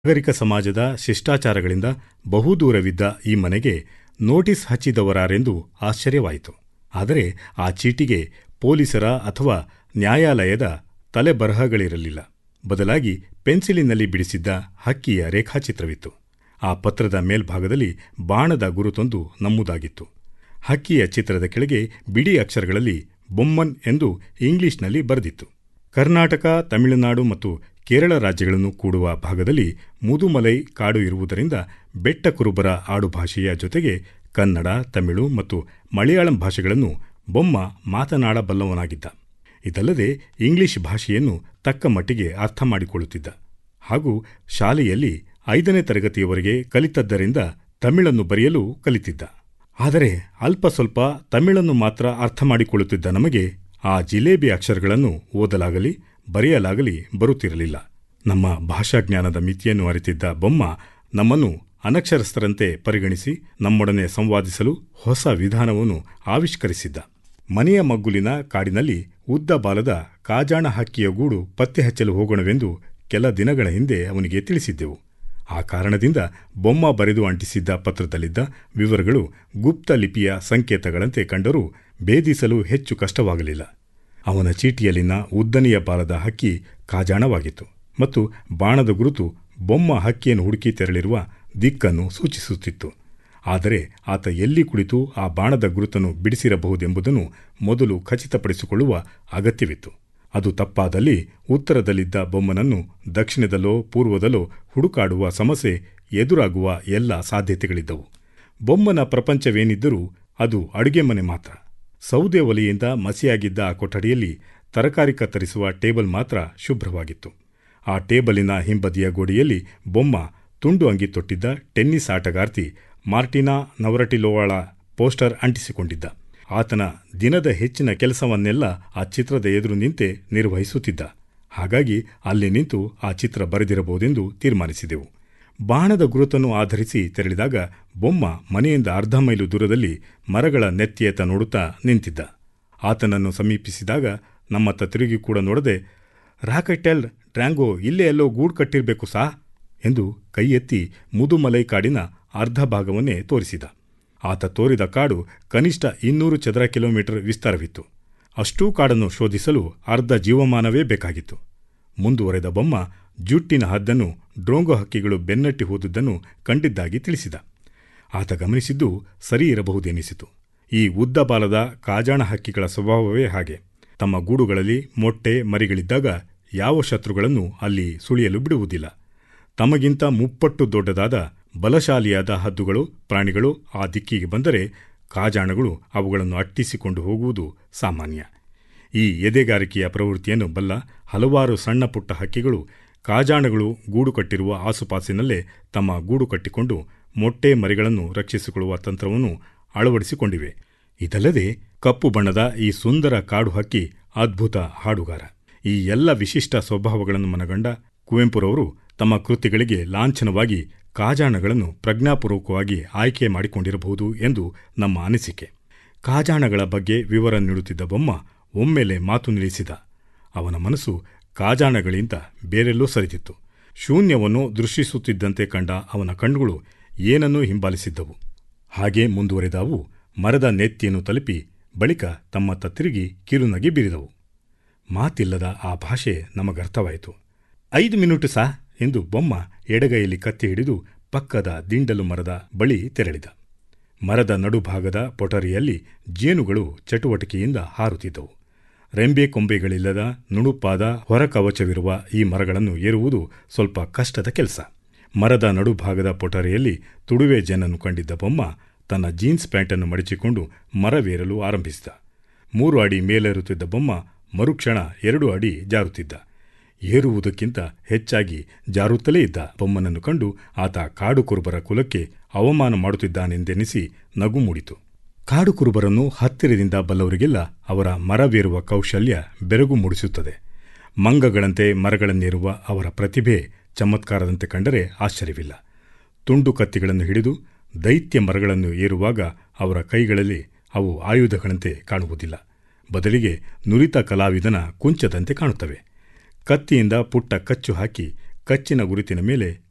ನಾಗರಿಕ ಸಮಾಜದ ಶಿಷ್ಟಾಚಾರಗಳಿಂದ ಬಹುದೂರವಿದ್ದ ಈ ಮನೆಗೆ ನೋಟಿಸ್ ಹಚ್ಚಿದವರಾರೆಂದು ಆಶ್ಚರ್ಯವಾಯಿತು ಆದರೆ ಆ ಚೀಟಿಗೆ ಪೊಲೀಸರ ಅಥವಾ ನ್ಯಾಯಾಲಯದ ತಲೆಬರಹಗಳಿರಲಿಲ್ಲ ಬದಲಾಗಿ ಪೆನ್ಸಿಲಿನಲ್ಲಿ ಬಿಡಿಸಿದ್ದ ಹಕ್ಕಿಯ ರೇಖಾಚಿತ್ರವಿತ್ತು ಆ ಪತ್ರದ ಮೇಲ್ಭಾಗದಲ್ಲಿ ಬಾಣದ ಗುರುತೊಂದು ನಮೂದಾಗಿತ್ತು ಹಕ್ಕಿಯ ಚಿತ್ರದ ಕೆಳಗೆ ಬಿಡಿ ಅಕ್ಷರಗಳಲ್ಲಿ ಬೊಮ್ಮನ್ ಎಂದು ಇಂಗ್ಲಿಷ್ನಲ್ಲಿ ಬರೆದಿತ್ತು ಕರ್ನಾಟಕ ತಮಿಳುನಾಡು ಮತ್ತು ಕೇರಳ ರಾಜ್ಯಗಳನ್ನು ಕೂಡುವ ಭಾಗದಲ್ಲಿ ಮುದುಮಲೈ ಕಾಡು ಇರುವುದರಿಂದ ಬೆಟ್ಟ ಕುರುಬರ ಆಡುಭಾಷೆಯ ಜೊತೆಗೆ ಕನ್ನಡ ತಮಿಳು ಮತ್ತು ಮಲಯಾಳಂ ಭಾಷೆಗಳನ್ನು ಬೊಮ್ಮ ಮಾತನಾಡಬಲ್ಲವನಾಗಿದ್ದ ಇದಲ್ಲದೆ ಇಂಗ್ಲಿಷ್ ಭಾಷೆಯನ್ನು ತಕ್ಕ ಮಟ್ಟಿಗೆ ಅರ್ಥ ಮಾಡಿಕೊಳ್ಳುತ್ತಿದ್ದ ಹಾಗೂ ಶಾಲೆಯಲ್ಲಿ ಐದನೇ ತರಗತಿಯವರೆಗೆ ಕಲಿತದ್ದರಿಂದ ತಮಿಳನ್ನು ಬರೆಯಲು ಕಲಿತಿದ್ದ ಆದರೆ ಅಲ್ಪ ಸ್ವಲ್ಪ ತಮಿಳನ್ನು ಮಾತ್ರ ಅರ್ಥ ಮಾಡಿಕೊಳ್ಳುತ್ತಿದ್ದ ನಮಗೆ ಆ ಜಿಲೇಬಿ ಅಕ್ಷರಗಳನ್ನು ಓದಲಾಗಲಿ ಬರೆಯಲಾಗಲಿ ಬರುತ್ತಿರಲಿಲ್ಲ ನಮ್ಮ ಭಾಷಾಜ್ಞಾನದ ಮಿತಿಯನ್ನು ಅರಿತಿದ್ದ ಬೊಮ್ಮ ನಮ್ಮನ್ನು ಅನಕ್ಷರಸ್ಥರಂತೆ ಪರಿಗಣಿಸಿ ನಮ್ಮೊಡನೆ ಸಂವಾದಿಸಲು ಹೊಸ ವಿಧಾನವನ್ನು ಆವಿಷ್ಕರಿಸಿದ್ದ ಮನೆಯ ಮಗ್ಗುಲಿನ ಕಾಡಿನಲ್ಲಿ ಉದ್ದ ಬಾಲದ ಕಾಜಾಣ ಹಕ್ಕಿಯ ಗೂಡು ಪತ್ತೆ ಹಚ್ಚಲು ಹೋಗೋಣವೆಂದು ಕೆಲ ದಿನಗಳ ಹಿಂದೆ ಅವನಿಗೆ ತಿಳಿಸಿದ್ದೆವು ಆ ಕಾರಣದಿಂದ ಬೊಮ್ಮ ಬರೆದು ಅಂಟಿಸಿದ್ದ ಪತ್ರದಲ್ಲಿದ್ದ ವಿವರಗಳು ಗುಪ್ತ ಲಿಪಿಯ ಸಂಕೇತಗಳಂತೆ ಕಂಡರೂ ಭೇದಿಸಲು ಹೆಚ್ಚು ಕಷ್ಟವಾಗಲಿಲ್ಲ ಅವನ ಚೀಟಿಯಲ್ಲಿನ ಉದ್ದನೆಯ ಬಾಲದ ಹಕ್ಕಿ ಕಾಜಾಣವಾಗಿತ್ತು ಮತ್ತು ಬಾಣದ ಗುರುತು ಬೊಮ್ಮ ಹಕ್ಕಿಯನ್ನು ಹುಡುಕಿ ತೆರಳಿರುವ ದಿಕ್ಕನ್ನು ಸೂಚಿಸುತ್ತಿತ್ತು ಆದರೆ ಆತ ಎಲ್ಲಿ ಕುಳಿತು ಆ ಬಾಣದ ಗುರುತನ್ನು ಬಿಡಿಸಿರಬಹುದೆಂಬುದನ್ನು ಮೊದಲು ಖಚಿತಪಡಿಸಿಕೊಳ್ಳುವ ಅಗತ್ಯವಿತ್ತು ಅದು ತಪ್ಪಾದಲ್ಲಿ ಉತ್ತರದಲ್ಲಿದ್ದ ಬೊಮ್ಮನನ್ನು ದಕ್ಷಿಣದಲ್ಲೋ ಪೂರ್ವದಲ್ಲೋ ಹುಡುಕಾಡುವ ಸಮಸ್ಯೆ ಎದುರಾಗುವ ಎಲ್ಲ ಸಾಧ್ಯತೆಗಳಿದ್ದವು ಬೊಮ್ಮನ ಪ್ರಪಂಚವೇನಿದ್ದರೂ ಅದು ಅಡುಗೆ ಮನೆ ಮಾತ್ರ ಸೌದೆ ಒಲೆಯಿಂದ ಮಸಿಯಾಗಿದ್ದ ಆ ಕೊಠಡಿಯಲ್ಲಿ ತರಕಾರಿ ಕತ್ತರಿಸುವ ಟೇಬಲ್ ಮಾತ್ರ ಶುಭ್ರವಾಗಿತ್ತು ಆ ಟೇಬಲಿನ ಹಿಂಬದಿಯ ಗೋಡೆಯಲ್ಲಿ ಬೊಮ್ಮ ತುಂಡು ಅಂಗಿ ತೊಟ್ಟಿದ್ದ ಟೆನ್ನಿಸ್ ಆಟಗಾರ್ತಿ ಮಾರ್ಟಿನಾ ನವರಟಿಲೋವಾಳ ಪೋಸ್ಟರ್ ಅಂಟಿಸಿಕೊಂಡಿದ್ದ ಆತನ ದಿನದ ಹೆಚ್ಚಿನ ಕೆಲಸವನ್ನೆಲ್ಲ ಆ ಚಿತ್ರದ ಎದುರು ನಿಂತೆ ನಿರ್ವಹಿಸುತ್ತಿದ್ದ ಹಾಗಾಗಿ ಅಲ್ಲಿ ನಿಂತು ಆ ಚಿತ್ರ ಬರೆದಿರಬಹುದೆಂದು ತೀರ್ಮಾನಿಸಿದೆವು ಬಾಣದ ಗುರುತನ್ನು ಆಧರಿಸಿ ತೆರಳಿದಾಗ ಬೊಮ್ಮ ಮನೆಯಿಂದ ಅರ್ಧ ಮೈಲು ದೂರದಲ್ಲಿ ಮರಗಳ ನೆತ್ತಿಯತ್ತ ನೋಡುತ್ತಾ ನಿಂತಿದ್ದ ಆತನನ್ನು ಸಮೀಪಿಸಿದಾಗ ನಮ್ಮತ್ತ ತಿರುಗಿ ಕೂಡ ನೋಡದೆ ರಾಕೆಟೆಲ್ ಡ್ರ್ಯಾಂಗೋ ಇಲ್ಲೇ ಎಲ್ಲೋ ಗೂಡು ಕಟ್ಟಿರಬೇಕು ಸಾ ಎಂದು ಕೈ ಎತ್ತಿ ಮುದುಮಲೈ ಕಾಡಿನ ಅರ್ಧ ಭಾಗವನ್ನೇ ತೋರಿಸಿದ ಆತ ತೋರಿದ ಕಾಡು ಕನಿಷ್ಠ ಇನ್ನೂರು ಚದರ ಕಿಲೋಮೀಟರ್ ವಿಸ್ತಾರವಿತ್ತು ಅಷ್ಟೂ ಕಾಡನ್ನು ಶೋಧಿಸಲು ಅರ್ಧ ಜೀವಮಾನವೇ ಬೇಕಾಗಿತ್ತು ಮುಂದುವರೆದ ಬೊಮ್ಮ ಜುಟ್ಟಿನ ಹದ್ದನ್ನು ಡ್ರೋಂಗೋ ಹಕ್ಕಿಗಳು ಬೆನ್ನಟ್ಟಿ ಹೋದುದನ್ನು ಕಂಡಿದ್ದಾಗಿ ತಿಳಿಸಿದ ಆತ ಗಮನಿಸಿದ್ದು ಸರಿ ಇರಬಹುದೆನಿಸಿತು ಈ ಉದ್ದ ಬಾಲದ ಕಾಜಾಣ ಹಕ್ಕಿಗಳ ಸ್ವಭಾವವೇ ಹಾಗೆ ತಮ್ಮ ಗೂಡುಗಳಲ್ಲಿ ಮೊಟ್ಟೆ ಮರಿಗಳಿದ್ದಾಗ ಯಾವ ಶತ್ರುಗಳನ್ನು ಅಲ್ಲಿ ಸುಳಿಯಲು ಬಿಡುವುದಿಲ್ಲ ತಮಗಿಂತ ಮುಪ್ಪಟ್ಟು ದೊಡ್ಡದಾದ ಬಲಶಾಲಿಯಾದ ಹದ್ದುಗಳು ಪ್ರಾಣಿಗಳು ಆ ದಿಕ್ಕಿಗೆ ಬಂದರೆ ಕಾಜಾಣಗಳು ಅವುಗಳನ್ನು ಅಟ್ಟಿಸಿಕೊಂಡು ಹೋಗುವುದು ಸಾಮಾನ್ಯ ಈ ಎದೆಗಾರಿಕೆಯ ಪ್ರವೃತ್ತಿಯನ್ನು ಬಲ್ಲ ಹಲವಾರು ಸಣ್ಣ ಪುಟ್ಟ ಹಕ್ಕಿಗಳು ಕಾಜಾಣಗಳು ಗೂಡು ಕಟ್ಟಿರುವ ಆಸುಪಾಸಿನಲ್ಲೇ ತಮ್ಮ ಗೂಡು ಕಟ್ಟಿಕೊಂಡು ಮೊಟ್ಟೆ ಮರಿಗಳನ್ನು ರಕ್ಷಿಸಿಕೊಳ್ಳುವ ತಂತ್ರವನ್ನು ಅಳವಡಿಸಿಕೊಂಡಿವೆ ಇದಲ್ಲದೆ ಕಪ್ಪು ಬಣ್ಣದ ಈ ಸುಂದರ ಕಾಡು ಹಕ್ಕಿ ಅದ್ಭುತ ಹಾಡುಗಾರ ಈ ಎಲ್ಲ ವಿಶಿಷ್ಟ ಸ್ವಭಾವಗಳನ್ನು ಮನಗಂಡ ಕುವೆಂಪುರವರು ತಮ್ಮ ಕೃತಿಗಳಿಗೆ ಲಾಂಛನವಾಗಿ ಕಾಜಾಣಗಳನ್ನು ಪ್ರಜ್ಞಾಪೂರ್ವಕವಾಗಿ ಆಯ್ಕೆ ಮಾಡಿಕೊಂಡಿರಬಹುದು ಎಂದು ನಮ್ಮ ಅನಿಸಿಕೆ ಕಾಜಾಣಗಳ ಬಗ್ಗೆ ವಿವರ ನೀಡುತ್ತಿದ್ದ ಬೊಮ್ಮ ಒಮ್ಮೆಲೆ ಮಾತು ನಿಲ್ಲಿಸಿದ ಅವನ ಮನಸ್ಸು ಕಾಜಾಣಗಳಿಂದ ಬೇರೆಲ್ಲೋ ಸರಿದಿತ್ತು ಶೂನ್ಯವನ್ನು ದೃಷ್ಟಿಸುತ್ತಿದ್ದಂತೆ ಕಂಡ ಅವನ ಕಣ್ಣುಗಳು ಏನನ್ನೂ ಹಿಂಬಾಲಿಸಿದ್ದವು ಹಾಗೆ ಮುಂದುವರೆದ ಅವು ಮರದ ನೆತ್ತಿಯನ್ನು ತಲುಪಿ ಬಳಿಕ ತಮ್ಮತ್ತ ತಿರುಗಿ ಕಿರುನಗೆ ಬೀರಿದವು ಮಾತಿಲ್ಲದ ಆ ಭಾಷೆ ನಮಗರ್ಥವಾಯಿತು ಐದು ಮಿನಿಟು ಸಾ ಎಂದು ಬೊಮ್ಮ ಎಡಗೈಯಲ್ಲಿ ಕತ್ತಿ ಹಿಡಿದು ಪಕ್ಕದ ದಿಂಡಲು ಮರದ ಬಳಿ ತೆರಳಿದ ಮರದ ನಡುಭಾಗದ ಪೊಟರಿಯಲ್ಲಿ ಜೇನುಗಳು ಚಟುವಟಿಕೆಯಿಂದ ಹಾರುತ್ತಿದ್ದವು ರೆಂಬೆ ಕೊಂಬೆಗಳಿಲ್ಲದ ನುಣುಪಾದ ಹೊರಕವಚವಿರುವ ಈ ಮರಗಳನ್ನು ಏರುವುದು ಸ್ವಲ್ಪ ಕಷ್ಟದ ಕೆಲಸ ಮರದ ನಡುಭಾಗದ ಪೊಟರಿಯಲ್ಲಿ ತುಡುವೆ ಜನನ್ನು ಕಂಡಿದ್ದ ಬೊಮ್ಮ ತನ್ನ ಜೀನ್ಸ್ ಪ್ಯಾಂಟನ್ನು ಮಡಚಿಕೊಂಡು ಮರವೇರಲು ಆರಂಭಿಸಿದ ಮೂರು ಅಡಿ ಮೇಲೇರುತ್ತಿದ್ದ ಬೊಮ್ಮ ಮರುಕ್ಷಣ ಎರಡು ಅಡಿ ಜಾರುತ್ತಿದ್ದ ಏರುವುದಕ್ಕಿಂತ ಹೆಚ್ಚಾಗಿ ಜಾರುತ್ತಲೇ ಇದ್ದ ಬೊಮ್ಮನನ್ನು ಕಂಡು ಆತ ಕಾಡು ಕುರುಬರ ಕುಲಕ್ಕೆ ಅವಮಾನ ಮಾಡುತ್ತಿದ್ದಾನೆಂದೆನಿಸಿ ನಗು ಮೂಡಿತು ಕಾಡು ಕುರುಬರನ್ನು ಹತ್ತಿರದಿಂದ ಬಲ್ಲವರಿಗೆಲ್ಲ ಅವರ ಮರವೇರುವ ಕೌಶಲ್ಯ ಬೆರಗು ಮೂಡಿಸುತ್ತದೆ ಮಂಗಗಳಂತೆ ಮರಗಳನ್ನೇರುವ ಅವರ ಪ್ರತಿಭೆ ಚಮತ್ಕಾರದಂತೆ ಕಂಡರೆ ಆಶ್ಚರ್ಯವಿಲ್ಲ ತುಂಡು ಕತ್ತಿಗಳನ್ನು ಹಿಡಿದು ದೈತ್ಯ ಮರಗಳನ್ನು ಏರುವಾಗ ಅವರ ಕೈಗಳಲ್ಲಿ ಅವು ಆಯುಧಗಳಂತೆ ಕಾಣುವುದಿಲ್ಲ ಬದಲಿಗೆ ನುರಿತ ಕಲಾವಿದನ ಕುಂಚದಂತೆ ಕಾಣುತ್ತವೆ ಕತ್ತಿಯಿಂದ ಪುಟ್ಟ ಕಚ್ಚು ಹಾಕಿ ಕಚ್ಚಿನ ಗುರುತಿನ ಮೇಲೆ